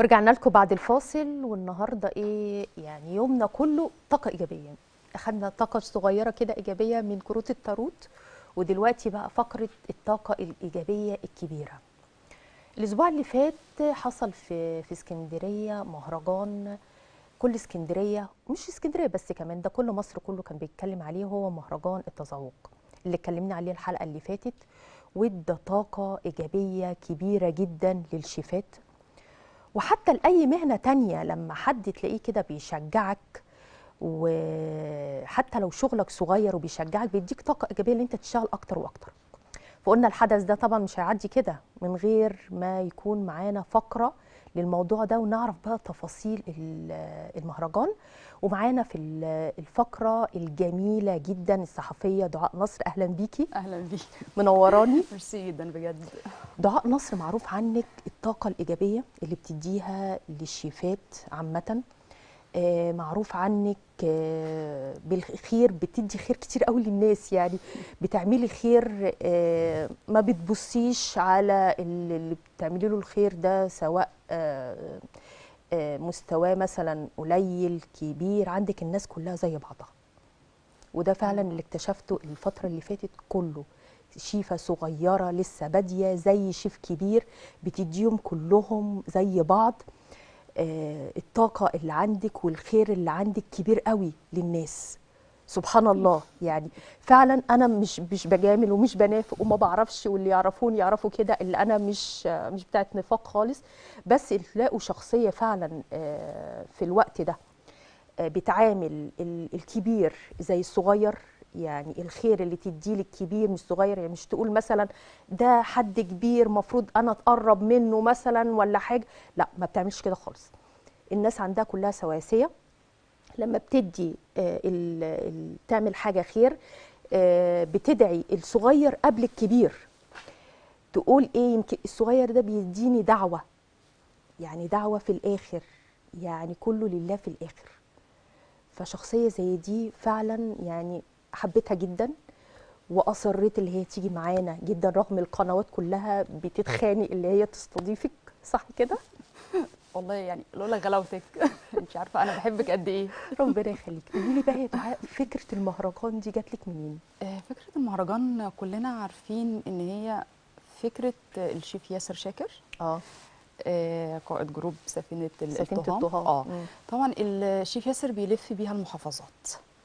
ورجعنا لكم بعد الفاصل والنهارده ايه يعني يومنا كله طاقه ايجابيه اخدنا طاقه صغيره كده ايجابيه من كروت التاروت ودلوقتي بقى فقره الطاقه الايجابيه الكبيره الاسبوع اللي فات حصل في في اسكندريه مهرجان كل اسكندريه مش اسكندريه بس كمان ده كل مصر كله كان بيتكلم عليه هو مهرجان التذوق اللي اتكلمنا عليه الحلقه اللي فاتت وادى طاقه ايجابيه كبيره جدا للشيفات وحتى لأي مهنة تانية لما حد تلاقيه كده بيشجعك وحتى لو شغلك صغير وبيشجعك بيديك طاقة إيجابية اللي أنت تشتغل أكتر وأكتر فقلنا الحدث ده طبعا مش هيعدي كده من غير ما يكون معانا فقرة للموضوع ده ونعرف بقى تفاصيل المهرجان ومعانا في الفقرة الجميلة جدا الصحفية دعاء نصر أهلا بيكي اهلا بيك منوراني ميرسي جدا بجد دعاء نصر معروف عنك الطاقة الإيجابية اللي بتديها للشيفات عامة آه معروف عنك آه بالخير بتدي خير كتير قوي للناس يعني بتعملي خير آه ما بتبصيش على اللي بتعملي له الخير ده سواء آه آه مستواه مثلا قليل كبير عندك الناس كلها زي بعضها وده فعلا اللي اكتشفته الفترة اللي فاتت كله شيفة صغيرة لسه بادية زي شيف كبير بتديهم كلهم زي بعض آه الطاقة اللي عندك والخير اللي عندك كبير قوي للناس سبحان الله يعني فعلا انا مش مش بجامل ومش بنافق وما بعرفش واللي يعرفوني يعرفوا كده اللي انا مش مش بتاعت نفاق خالص بس تلاقوا شخصيه فعلا آه في الوقت ده آه بتعامل الكبير زي الصغير يعني الخير اللي تديه للكبير مش صغير يعني مش تقول مثلا ده حد كبير مفروض انا اتقرب منه مثلا ولا حاجه لا ما بتعملش كده خالص الناس عندها كلها سواسيه لما بتدي آه ال ال تعمل حاجه خير آه بتدعي الصغير قبل الكبير تقول ايه يمكن الصغير ده بيديني دعوه يعني دعوه في الاخر يعني كله لله في الاخر فشخصيه زي دي فعلا يعني حبيتها جدا واصريت اللي هي تيجي معانا جدا رغم القنوات كلها بتتخانق اللي هي تستضيفك صح كده والله يعني لولا غلاوتك انت عارفه انا بحبك قد ايه ربنا يخليك قولي لي بقى يا دعاء فكره المهرجان دي جات لك منين آه فكره المهرجان كلنا عارفين ان هي فكره الشيف ياسر شاكر اه آه قائد جروب سفينه سفينه الطهام الطهام اه طبعا الشيف ياسر بيلف بيها المحافظات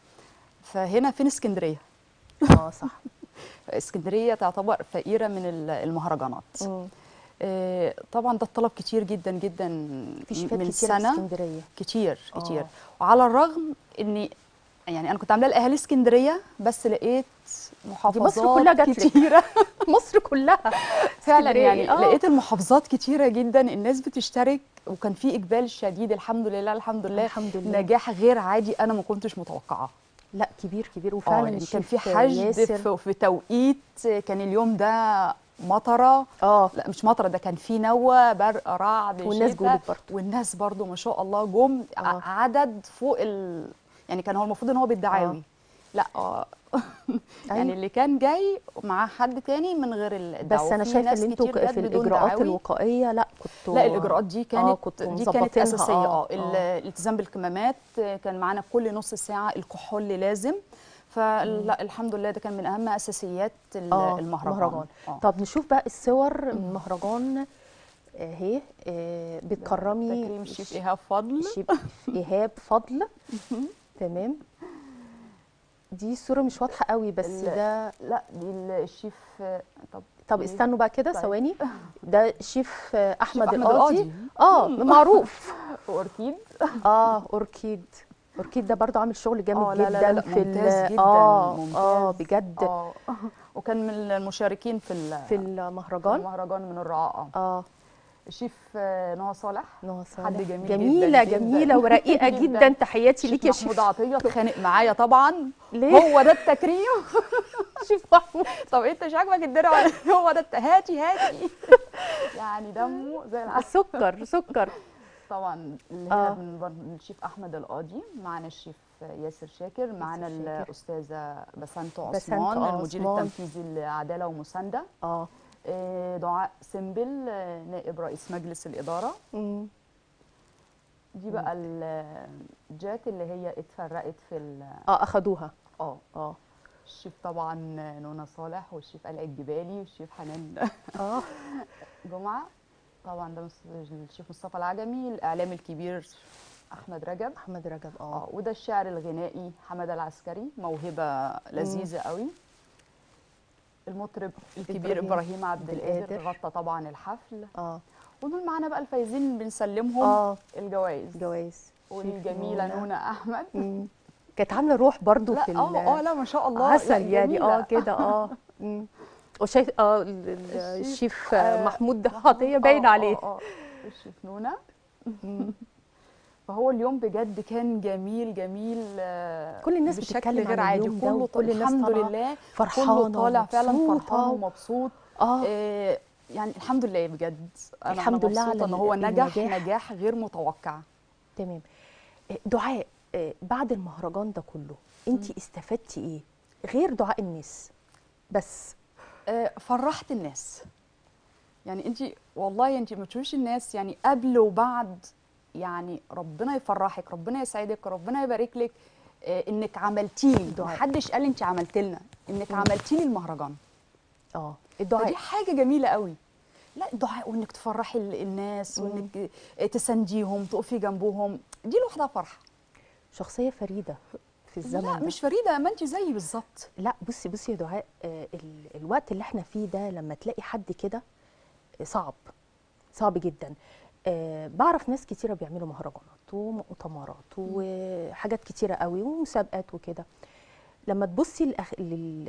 فهنا فين اسكندريه اه صح اسكندريه تعتبر فقيره من المهرجانات مم. آه طبعا ده الطلب كتير جدا جدا في شيفات من كتير سنه في اسكندريه كتير آه. كتير وعلى الرغم اني يعني انا كنت عامله لاهالي اسكندريه بس لقيت محافظات كلها جات لك. كتيره مصر كلها فعلا اسكندرية. يعني آه. لقيت المحافظات كتيره جدا الناس بتشترك وكان في اقبال شديد الحمد لله الحمد لله الحمد لله. نجاح غير عادي انا ما كنتش متوقعاه لا كبير كبير اه وفعلا يعني كان الشيف في حشد ياسر في, في توقيت كان اليوم ده مطره اه لا مش مطره ده كان في نوى برق رعد والناس شتاء، جولت برضه. والناس برضو ما شاء الله جم آه. ع- عدد فوق ال يعني كان هو المفروض ان هو بالدعاوي لا اه يعني أيوة. اللي كان جاي مع حد تاني من غير الدعوه بس انا في شايفه ناس ان انتوا كتير ك- جت في بدون الاجراءات دعاوي. الوقائيه لا كنتوا لا الاجراءات دي كانت كنتوا دي كانت مظبطينها، اساسيه آه، اه ال- آه. الالتزام بالكمامات آه، كان معانا كل نص ساعه الكحول لازم فلا الحمد لله ده كان من اهم اساسيات ال- اه المهرجان مهرجان آه. طب نشوف بقى الصور من المهرجان اهي آه بتكرمي تكريم الشيف ايهاب فضل شيف ايهاب فضل تمام دي صوره مش واضحه قوي بس ال- ده لا دي الشيف طب طب إيه؟ استنوا بقى كده طيب. ثواني ده شيف آه، احمد أحمد القاضي القاضي. اه معروف واوركيد اه اوركيد اوركيد ده برضه عامل شغل جامد آه، جدا لا، لا، لا، في ال- ممتاز جداً، اه اه ممتاز. بجد اه وكان من المشاركين في ال- في في المهرجان المهرجان من الرعاة اه اه الشيف آه، نوى صالح نوى حد صالح جميل جميلة جداً، جميلة جداً. ورقيقة جداً. جدا تحياتي ليك يا شيف شيف محمود عطيه اتخانق معايا طبعا ليه؟ هو ده التكريم شيف محمود طب انت مش عاجبك الدرع ولا هو ده الت- هاتي هاتي يعني دمه زي العسل سكر سكر طبعا اللي آه. هنا من بر- الشيف احمد القاضي معانا الشيف ياسر شاكر معانا ياسر شاكر. الاستاذه بسنت بسنت عثمان المدير عثمان. التنفيذي لعداله ومسانده اه آه، دعاء سنبل آه، نائب رئيس مجلس الاداره مم. دي بقى الجات اللي هي اتفرقت في ال- اه اخدوها اه اه الشيف طبعا نونا صالح والشيف قلع الجبالي والشيف حنان اه جمعه طبعا ده مس- الشيف مصطفى العجمي الاعلام الكبير احمد رجب احمد رجب اه اه وده الشاعر الغنائي حمد العسكري موهبه لذيذه قوي المطرب الكبير إبراهيم ابراهيم عبد عبد القادر القادر. غطى طبعا الحفل اه ودول معانا بقى الفايزين بنسلمهم اه الجوائز جواز والجميله نونا احمد مم. كانت عامله روح برضو لا في ال- اه اه لا ما شاء الله عسل لا، يعني اه جميلة. كده اه مم. وشايف اه ال- ال- الشيف، الشيف آه، محمود عطيه باين آه، عليه اه اه الشيف نونا مم. فهو اليوم بجد كان جميل جميل آه، كل الناس بشكل بتتكلم غير عن عادي اليوم ده كله وكل الناس الحمد طالعة لله فرحانه كله طالع فعلا ومبسوطة. فرحان ومبسوط اه آه، يعني الحمد لله بجد انا الحمد أنا لله على مبسوطة ان هو ال- نجح النجاح. نجاح غير متوقع تمام آه، دعاء آه، بعد المهرجان ده كله انت استفدتي ايه غير دعاء الناس بس آه، فرحت الناس يعني انت والله انت ما تشوفيش الناس يعني قبل وبعد يعني ربنا يفرحك ربنا يسعدك ربنا يبارك لك آه، انك عملتي لي دعاء. محدش قال انت عملت لنا انك عملتي لي المهرجان اه فدي الدعاء حاجه جميله قوي لا الدعاء وانك تفرحي ال- الناس وانك آه، تسانديهم تقفي جنبهم دي لوحدها فرحه شخصيه فريده في الزمن لا ده مش فريده ما انت زيي بالظبط لا بصي بصي يا دعاء آه، ال- الوقت اللي احنا فيه ده لما تلاقي حد كده آه، صعب صعب جدا آه، بعرف ناس كتيرة بيعملوا مهرجانات ومؤتمرات وحاجات كتيرة قوي ومسابقات وكده لما تبصي للأخ... لل...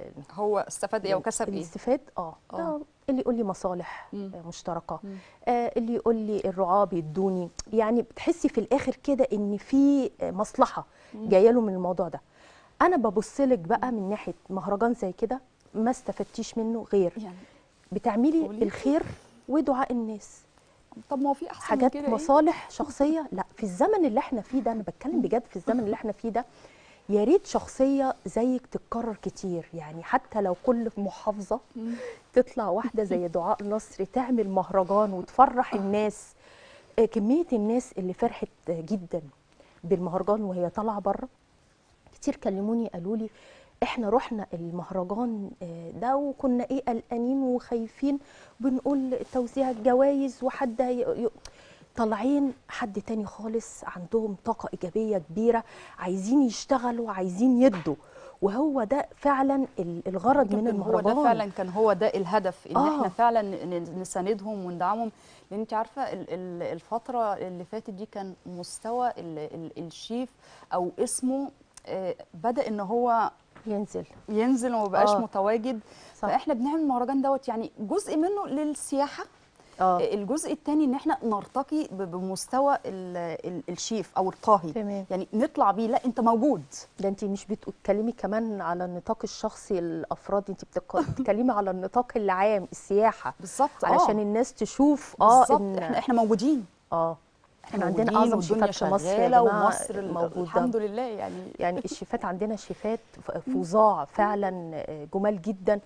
هو استفاد ايه وكسب ايه الاستفاد اه آه. ده اللي يقول لي مصالح مم. آه، مشتركه مم. آه اللي يقول لي الرعاه بيدوني يعني بتحسي في الاخر كده ان في آه، مصلحه جايه له من الموضوع ده انا ببص لك بقى من ناحيه مهرجان زي كده ما استفدتيش منه غير يعني بتعملي قولي. الخير ودعاء الناس طب ما هو في احسن من حاجات كده إيه؟ مصالح شخصيه لا في الزمن اللي احنا فيه ده انا بتكلم بجد في الزمن اللي احنا فيه ده يا ريت شخصيه زيك تتكرر كتير يعني حتى لو كل محافظه مم. تطلع واحده زي دعاء نصر تعمل مهرجان وتفرح الناس آه، كميه الناس اللي فرحت آه، جدا بالمهرجان وهي طالعه بره كتير كلموني قالوا لي احنا رحنا المهرجان آه، ده وكنا ايه قلقانين وخايفين بنقول توزيع الجوائز وحد ي- ي- طالعين حد تاني خالص عندهم طاقة إيجابية كبيرة عايزين يشتغلوا عايزين يدوا وهو ده فعلا ال- الغرض من يمكن هو المهرجان ده فعلا كان هو ده الهدف ان آه. احنا فعلا ن- نساندهم وندعمهم لان انت عارفه ال- ال- الفتره اللي فاتت دي كان مستوى ال- ال- الشيف او اسمه آه، بدا ان هو ينزل ينزل وما بقاش آه. متواجد صح. فاحنا بنعمل المهرجان دوت يعني جزء منه للسياحه اه الجزء الثاني ان احنا نرتقي ب- بمستوى ال- ال- الشيف او الطاهي تمام يعني نطلع بيه لا انت موجود ده انت مش بتتكلمي كمان على النطاق الشخصي الافراد انت بتك- بتتكلمي على النطاق العام السياحه بالظبط علشان الناس تشوف اه بالظبط ان احنا احنا موجودين اه احنا عندنا موجودين اعظم والدنيا شيفات في مصر يا شغاله جماعه ومصر ال- موجود الحمد ده. لله يعني يعني الشيفات عندنا شيفات ف- فظاع فعلا آه، جمال جدا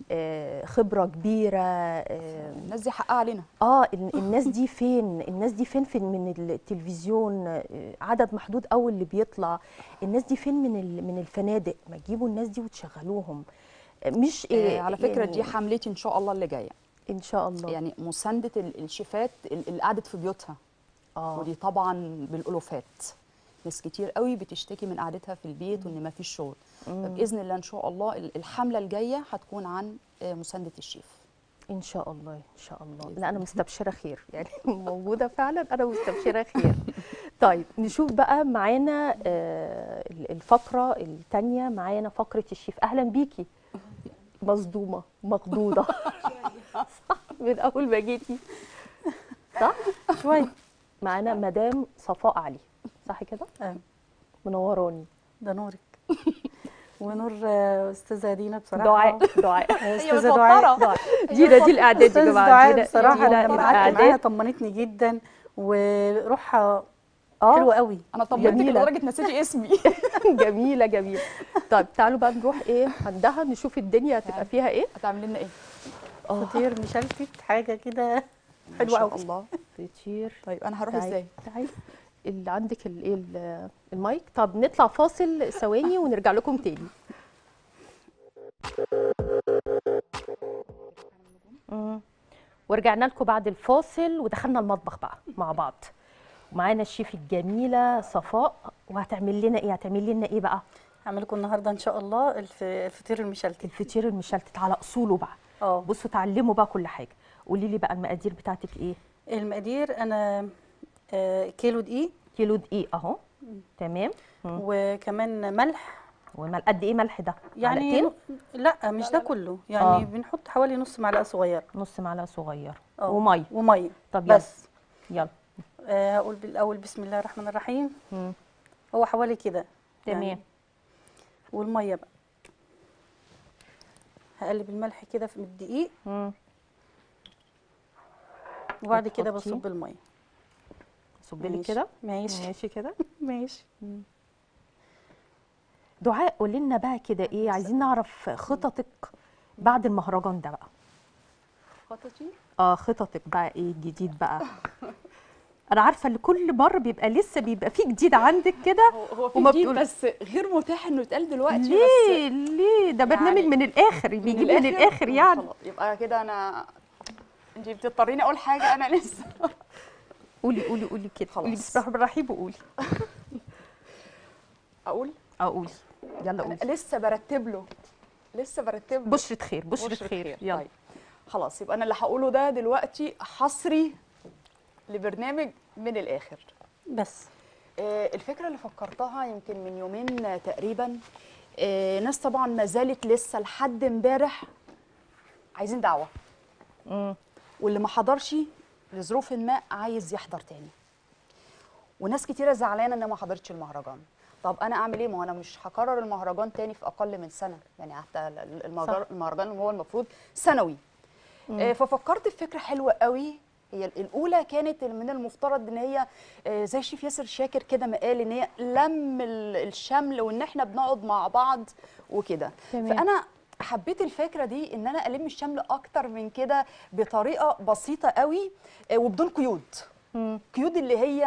آه، خبره كبيره اه الناس دي حقها علينا آه، ال- الناس دي فين الناس دي فين فين من التلفزيون آه، عدد محدود قوي اللي بيطلع الناس دي فين من ال- من الفنادق ما تجيبوا الناس دي وتشغلوهم آه، مش آه على فكره يعني دي حملتي ان شاء الله اللي جايه ان شاء الله يعني مسانده ال- الشيفات ال- اللي قعدت في بيوتها اه ودي طبعا بالالوفات ناس كتير قوي بتشتكي من قعدتها في البيت وان ما فيش شغل فباذن الله ان شاء الله ال- الحمله الجايه هتكون عن آه، مسانده الشيف ان شاء الله ان شاء الله بإذن لا انا مستبشره خير يعني موجوده فعلا انا مستبشره خير طيب نشوف بقى معانا آه، الفقره الثانيه معانا فقره الشيف اهلا بيكي مصدومه مخضوضه صح من اول ما جيتي صح شوية معانا مدام صفاء علي صح كده آه، منوراني ده نورك ونور آه، استاذه دينا بصراحه دعاء دعاء آه، هي استاذه دعاء متوتره دينا دي الاعداد يا استاذ جماعه دعاء دينا بصراحه دينا لما قعدت معاها الاعداد طمنتني جدا وروحها اه حلوه قوي انا طمنتك جميلة. لدرجه نسيتي اسمي جميله جميله طيب تعالوا بقى نروح ايه عندها نشوف الدنيا هتبقى تعالي. فيها ايه هتعملي لنا ايه اه فطير مشلتت حاجه كده ما حلوه شاء قوي الله فطير طيب انا هروح تعالي ازاي تعالي اللي عندك الايه ال- المايك طب نطلع فاصل ثواني ونرجع لكم تاني مم. ورجعنا لكم بعد الفاصل ودخلنا المطبخ بقى مع بعض ومعانا الشيف الجميله صفاء وهتعمل لنا ايه هتعمل لنا ايه بقى هعمل لكم النهارده ان شاء الله الف- الفطير المشلتت الفطير المشلتت على اصوله بقى اه بصوا اتعلموا بقى كل حاجه قولي لي بقى المقادير بتاعتك ايه المقادير انا آه، كيلو دقيق كيلو دقيق اهو تمام مم. وكمان ملح ومال قد ايه ملح ده يعني معلقتين لا مش ده كله يعني آه. بنحط حوالي نص معلقه صغيره نص معلقه صغير اه وميه وميه طب يلا بس يلا آه، هقول بالاول بسم الله الرحمن الرحيم مم. هو حوالي كده تمام يعني والميه بقى هقلب الملح كده في الدقيق مم. وبعد كده وتحطيه. بصب الميه صب لي ماشي. كده ماشي ماشي كده ماشي دعاء قولي لنا بقى كده ايه عايزين نعرف خططك بعد المهرجان ده بقى خططي اه خططك بقى ايه الجديد بقى انا عارفه ان كل مره بيبقى لسه بيبقى في جديد عندك كده هو هو في وما جديد بتقول- بس غير متاح انه يتقال دلوقتي ليه ليه ده برنامج يعني من الاخر بيجيب من الاخر يعني خلاص، يبقى كده انا انت بتضطريني اقول حاجه انا لسه قولي قولي قولي كده قولي خلاص. بسم الله الرحمن الرحيم وقولي اقول اه قولي يلا أنا قولي لسه برتب له لسه برتب له بشرة خير بشرة خير يلا طيب. خلاص يبقى انا اللي هقوله ده دلوقتي حصري لبرنامج من الاخر بس آه، الفكره اللي فكرتها يمكن من يومين تقريبا آه، ناس طبعا ما زالت لسه لحد امبارح عايزين دعوه مم. واللي ما حضرش لظروف ما عايز يحضر تاني وناس كتيره زعلانه ان ما حضرتش المهرجان طب انا اعمل ايه ما هو انا مش هكرر المهرجان تاني في اقل من سنه يعني حتى ال- ال- المهرجان صح. المهرجان هو المفروض سنوي آه، ففكرت في فكره حلوه قوي هي ال- الاولى كانت من المفترض ان هي آه، زي الشيف ياسر شاكر كده ما قال ان هي لم ال- الشمل وان احنا بنقعد مع بعض وكده تمام. فانا حبيت الفكره دي ان انا الم الشمل اكتر من كده بطريقه بسيطه قوي آه، وبدون قيود مم. قيود اللي هي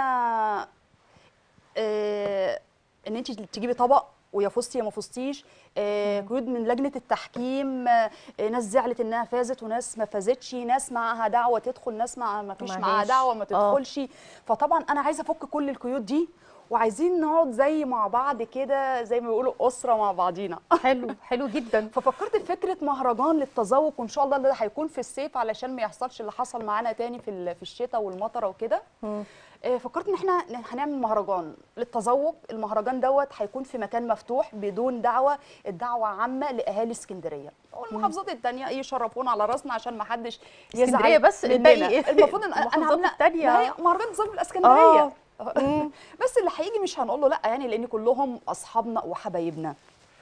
آه، ان انت تجيبي طبق ويا فزتي يا ما فزتيش آه، قيود من لجنه التحكيم آه، آه، ناس زعلت انها فازت وناس ما فازتش ناس معاها دعوه تدخل ناس مع ما فيش معاها معهاش. دعوه ما آه. تدخلش فطبعا انا عايزه افك كل القيود دي وعايزين نقعد زي مع بعض كده زي ما بيقولوا اسره مع بعضينا حلو حلو جدا ففكرت في فكره مهرجان للتذوق وان شاء الله ده هيكون في الصيف علشان ما يحصلش اللي حصل معانا تاني في ال- في الشتاء والمطره وكده مم. آه، فكرت ان احنا هنعمل مهرجان للتذوق المهرجان دوت هيكون في مكان مفتوح بدون دعوه الدعوه عامه لاهالي اسكندريه والمحافظات التانية يشرفونا على راسنا عشان ما حدش يزعل اسكندرية بس، الباقي مننا. إيه؟ المفروض ان انا المحافظات عامله التانية. ما هي مهرجان تذوق الاسكندريه مم. بس اللي هيجي مش هنقول له لا يعني لان كلهم اصحابنا وحبايبنا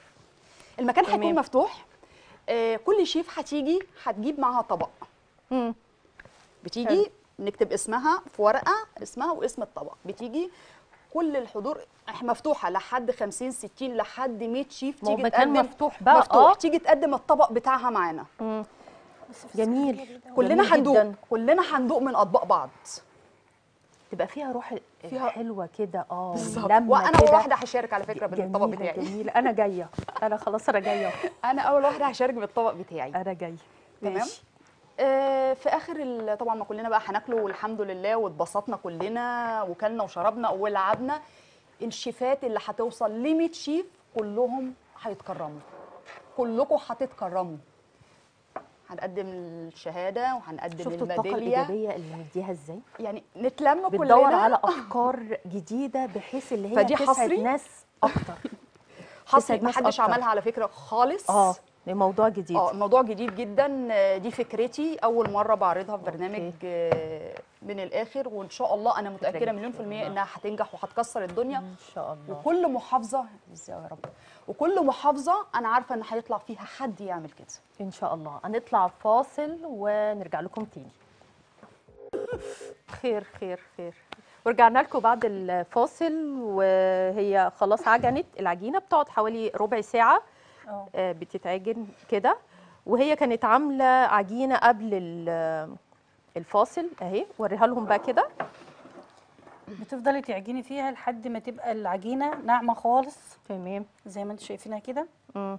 المكان هيكون تمام. مفتوح آه، كل شيف هتيجي هتجيب معاها طبق مم. بتيجي حلو. نكتب اسمها في ورقه اسمها واسم الطبق بتيجي كل الحضور إح- مفتوحه لحد 50 60 لحد 100 شيف ما هو تيجي مكان تقدم مفتوح بقى، مفتوح آه. تيجي تقدم الطبق بتاعها معانا مم. جميل كلنا جميل هندوق جداً. كلنا هندوق من اطباق بعض تبقى فيها روح فيها- حلوه كده اه بالظبط ولمة وانا كده. اول واحده هشارك على فكره بالطبق جميلة بتاعي جميلة انا جايه انا خلاص انا جايه انا اول واحده هشارك بالطبق بتاعي انا جايه تمام ماشي. آه، في اخر ال- طبعا ما كلنا بقى هناكله والحمد لله واتبسطنا كلنا وكلنا وشربنا ولعبنا الشيفات اللي هتوصل ل 100 شيف كلهم هيتكرموا كلكم هتتكرموا هنقدم الشهاده وهنقدم شفتوا الطاقه الميداليه الايجابيه اللي مديها ازاي يعني نتلم كلنا بتدور على افكار جديده بحيث اللي هي فدي تسعد حصري؟ ناس اكتر حصري تسعد ما ناس حدش أكتر. عملها على فكره خالص اه ده موضوع جديد اه موضوع جديد جدا آه، دي فكرتي اول مره بعرضها في برنامج أوكي. آه، من الاخر وان شاء الله انا متاكده جميلة. مليون في الميه انها هتنجح وهتكسر الدنيا ان شاء الله وكل محافظه ازاي يا رب وكل محافظه انا عارفه ان هيطلع فيها حد يعمل كده ان شاء الله هنطلع فاصل ونرجع لكم تاني خير خير خير ورجعنا لكم بعد الفاصل وهي خلاص عجنت العجينه بتقعد حوالي ربع ساعه اه آه، بتتعجن كده وهي كانت عامله عجينه قبل ال- الفاصل اهي وريها لهم بقى كده بتفضلي تعجني فيها لحد ما تبقى العجينه ناعمه خالص تمام زي ما انتم شايفينها كده مم.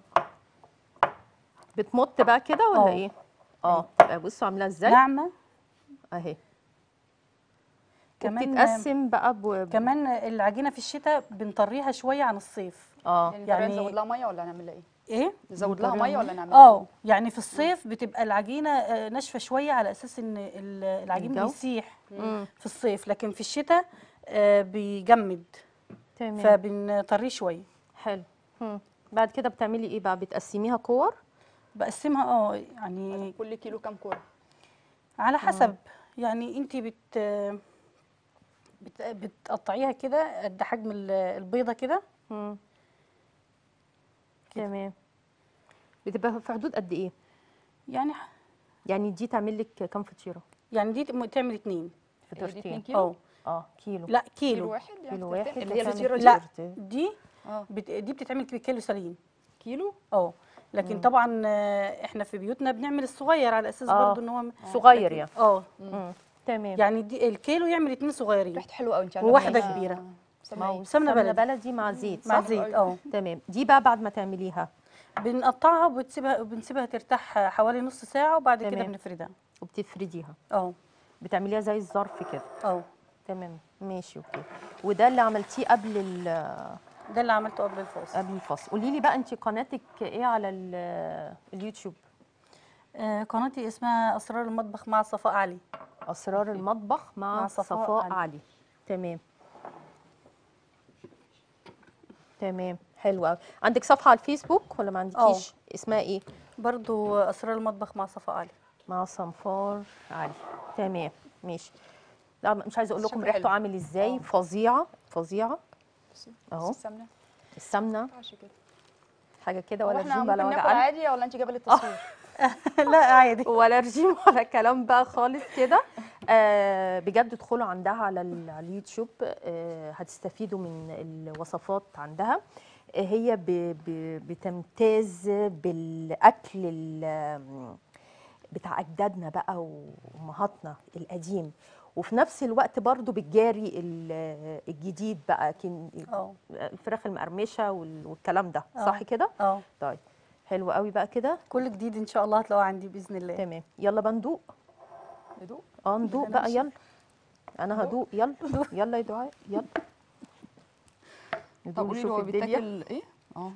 بتمط بقى كده ولا اه. ايه اه تبقى بصوا عاملاها ازاي ناعمه اهي كمان- وبتتقسم بقى ب... ب- كمان العجينه في الشتاء بنطريها شويه عن الصيف اه يعني, يعني يعني- نزود لها ميه ولا نعمل لها ايه؟ ايه نزود لها نطريها ميه ولا مية؟ نعمل لها اه يعني في الصيف بتبقى العجينه آه، ناشفه شويه على اساس ان ال- العجين الجو؟ بيسيح مم. في الصيف لكن في الشتاء آه، بيجمد تمام فبنطريه شويه حلو مم. بعد كده بتعملي ايه بقى بتقسميها كور بقسمها اه يعني إيه؟ كل كيلو كام كوره؟ على حسب يعني انت بت بت بتقطعيها كده قد حجم ال- البيضه كده مم. كده. تمام بتبقى في حدود قد ايه يعني ح- يعني دي تعمل لك كام فطيره يعني دي تم- تعمل اتنين هي دي 2 فطيرتين كيلو؟ اه اه كيلو لا كيلو كيلو واحد يعني كيلو فطيرتين؟ واحد اللي هي بتعمل الفطيره دي لا فطيرتين. دي اه بت... دي بتتعمل بكيلو سليم كيلو اه لكن طبعا آه، احنا في بيوتنا بنعمل الصغير على اساس آه. برضو ان هو صغير لكن- يعني اه مم. تمام يعني دي الكيلو يعمل اتنين صغيرين ريحته حلوه قوي انت وواحدة عاملة كبيرة. سمنة ما هو إيه؟ سمنة سمنه بلدي. بلدي مع زيت مع صح زيت اه تمام دي بقى بعد ما تعمليها بنقطعها وبتسيبها بنسيبها ترتاح حوالي نص ساعه وبعد كده تمام. بنفردها وبتفرديها اه بتعمليها زي الظرف كده اه تمام ماشي اوكي وده اللي عملتيه قبل ال- ده اللي عملته قبل الفاصل قبل الفصل قولي لي بقى انت قناتك ايه على ال- اليوتيوب آه قناتي اسمها اسرار المطبخ مع صفاء علي اسرار المطبخ مع, مع صفاء, صفاء علي. علي. تمام تمام حلو قوي عندك صفحه على الفيسبوك ولا ما عندكيش اسمها ايه برضو اسرار المطبخ مع صفاء علي مع صنفار علي تمام ماشي لا مش عايزه اقول لكم شكله ريحته حلو. عامل ازاي آه. فظيعه فظيعه بصي، أهو. بصي السمنه السمنه ما ينفعش كده حاجه كده هو ولا احنا رجيم ولا ممكن وجع ناكل قلب عادي ولا انت جايبه لي التصوير؟ لا عادي ولا رجيم ولا كلام بقى خالص كده آه بجد ادخلوا عندها على, ال- على اليوتيوب آه هتستفيدوا من الوصفات عندها آه هي ب ب بتمتاز بالاكل ال- بتاع اجدادنا بقى وامهاتنا القديم وفي نفس الوقت برضو بتجاري ال- الجديد بقى كن اه الفراخ المقرمشه وال- والكلام ده صح آه. كده اه طيب حلو قوي بقى كده كل جديد ان شاء الله هتلاقوه عندي باذن الله تمام يلا بقى ندوق ندوق اه ندوق أنا بقى مش- يلا انا هدوق يلا يلا يا دعاء يلا طب ندوق قولي لي نشوف هو الدنيا. بيتاكل ايه؟ اه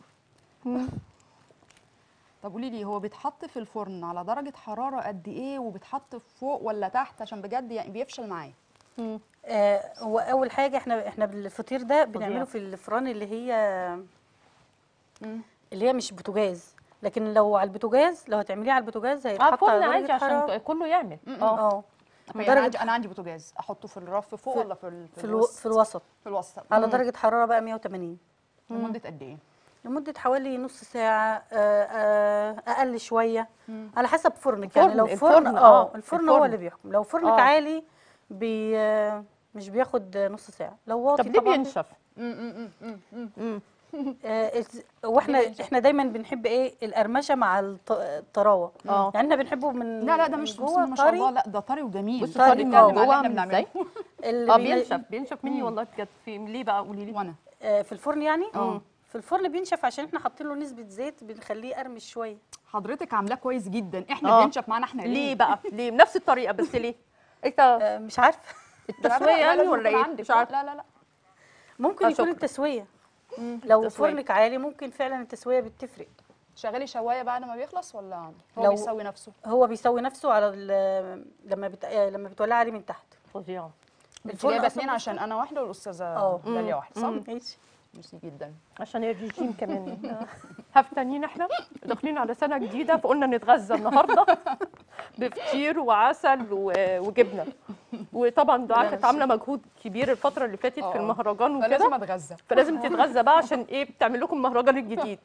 طب قولي لي هو بيتحط في الفرن على درجة حرارة قد ايه وبيتحط فوق ولا تحت عشان بجد يعني بيفشل معايا مم. آه هو اول حاجه احنا احنا بالفطير ده فظيع. بنعمله في الفران اللي هي مم. اللي هي مش بوتاجاز لكن لو على البوتاجاز لو هتعمليه على البوتاجاز اه هيتحط فرن على عادي درجه عشان حراره كله يعمل مم. اه اه طب يعني درجة انا عندي انا عندي بوتاجاز احطه في الرف فوق في- ولا في ال- في, الو... في الوسط في الوسط على درجه حراره بقى 180 لمدة قد ايه؟ لمده حوالي نص ساعه آه آه اقل شويه مم. على حسب فرنك الفرن- يعني لو الفرن، فرن آه، اه الفرن الفرن. هو اللي بيحكم لو فرنك آه. عالي بي آه مش بياخد نص ساعه لو واطي طب ليه طبعاً بينشف؟ مم، مم، مم، مم. مم. آه، الز- واحنا ليه بينشف؟ احنا دايما بنحب ايه القرمشه مع الط- الطراوه اه يعني احنا بنحبه من لا لا ده من مش جوه بصي ما شاء طري. الله لا ده طري وجميل بصي طري طري من من جوه جوه اللي عامل بنعمله. ازاي؟ اللي اه بين- بينشف بينشف مني والله بجد في ليه بقى قولي لي وانا آه، في الفرن يعني اه. في الفرن بينشف عشان احنا حاطين له نسبه زيت بنخليه قرمش شويه حضرتك عاملاه كويس جدا احنا اه. بينشف معانا احنا ليه بقى؟ ليه بنفس الطريقه بس ليه؟ انت آه، مش عارفه لا، لا، التسويه لا، يعني لازم ولا يكون ايه؟ عندك. مش عارفه لا لا لا ممكن آه، يكون شكرا. التسويه لو التسوية. فرنك عالي ممكن فعلا التسويه بتفرق شغالي شوايه بعد ما بيخلص ولا هو لو- بيسوي نفسه هو بيسوي نفسه على ال- لما بت... آه، لما بتولع عليه من تحت فظيع انت الفرن جايبه أصلاً اتنين عشان انا واحده والاستاذه اه. داليا واحده صح؟ ماشي ميرسي جدا عشان الرجيم كمان هفتانين احنا داخلين على سنه جديده فقلنا نتغذى النهارده بفطير وعسل و- وجبنه وطبعا دعاء كانت عامله مجهود كبير الفتره اللي فاتت اه. في المهرجان فلازم وكده اتغذى فلازم تتغذى بقى عشان ايه بتعمل لكم المهرجان الجديد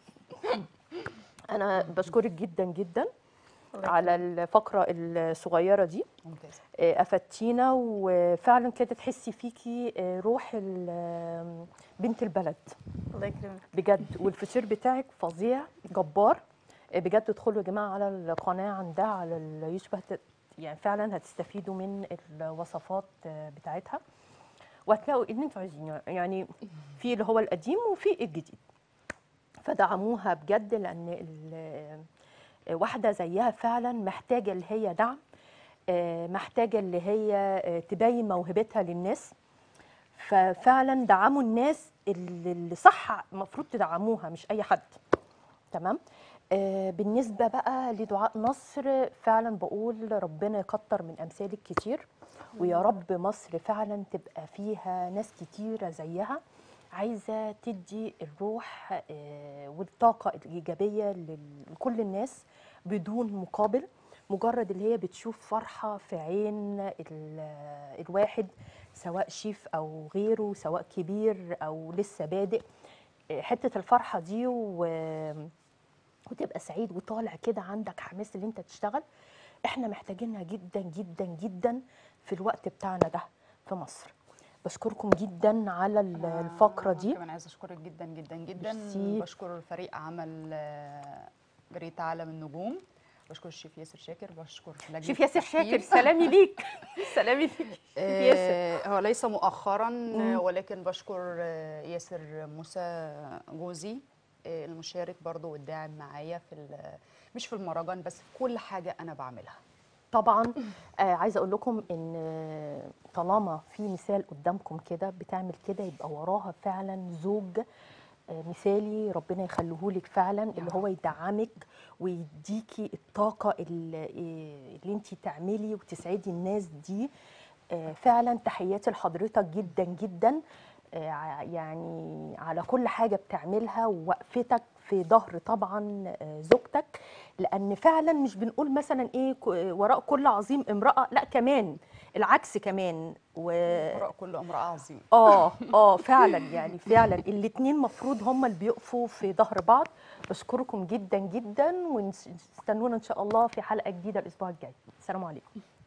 انا بشكرك جدا جدا الله على الفقره الصغيره دي ممتاز آه، افدتينا وفعلا كده تحسي فيكي آه، روح ال- بنت البلد الله يكرمك بجد والفطير بتاعك فظيع جبار آه، بجد ادخلوا يا جماعه على القناه عندها على اليوتيوب هت- يعني فعلا هتستفيدوا من الوصفات آه، بتاعتها وهتلاقوا اللي انتوا عايزينه يعني في اللي هو القديم وفي الجديد فدعموها بجد لان ال- واحده زيها فعلا محتاجه اللي هي دعم آه، محتاجه اللي هي آه، تبين موهبتها للناس ففعلا دعموا الناس اللي اللي صح المفروض تدعموها مش اي حد تمام آه، بالنسبه بقى لدعاء نصر فعلا بقول ربنا يكتر من امثالك كتير ويا رب مصر فعلا تبقى فيها ناس كتيره زيها عايزه تدي الروح آه، والطاقه الايجابيه لل- لكل الناس بدون مقابل مجرد اللي هي بتشوف فرحه في عين ال- الواحد سواء شيف او غيره سواء كبير او لسه بادئ آه، حته الفرحه دي و وتبقى سعيد وطالع كده عندك حماس اللي انت تشتغل احنا محتاجينها جدا جدا جدا في الوقت بتاعنا ده في مصر بشكركم جدا على ال- الفقره أنا دي كمان عايزه اشكرك جدا جدا جدا ميرسي. بشكر فريق عمل آه، جريت عالم النجوم بشكر الشيف ياسر شاكر بشكر لجنه شيف ياسر التحكيم. شاكر سلامي ليك سلامي ليك شيف ياسر آه، هو ليس مؤخرا آه، ولكن بشكر آه، ياسر موسى جوزي آه، المشارك برضو والداعم معايا في ال- مش في المهرجان بس في كل حاجه انا بعملها طبعا آه عايزه اقول لكم ان آه، طالما في مثال قدامكم كده بتعمل كده يبقى وراها فعلا زوج آه، مثالي ربنا يخليهولك فعلا اللي هو يدعمك ويديكي الطاقه اللي, اللي انت تعملي وتسعدي الناس دي آه، فعلا تحياتي لحضرتك جدا جدا آه، ع- يعني على كل حاجه بتعملها ووقفتك في ظهر طبعا آه، زوجتك لان فعلا مش بنقول مثلا ايه ك- وراء كل عظيم امراه لا كمان العكس كمان و وراء كل امراه عظيم اه اه فعلا يعني فعلا الاتنين مفروض هما اللي بيقفوا في ظهر بعض بشكركم جدا جدا ونستنونا ان شاء الله في حلقه جديده الاسبوع الجاي السلام عليكم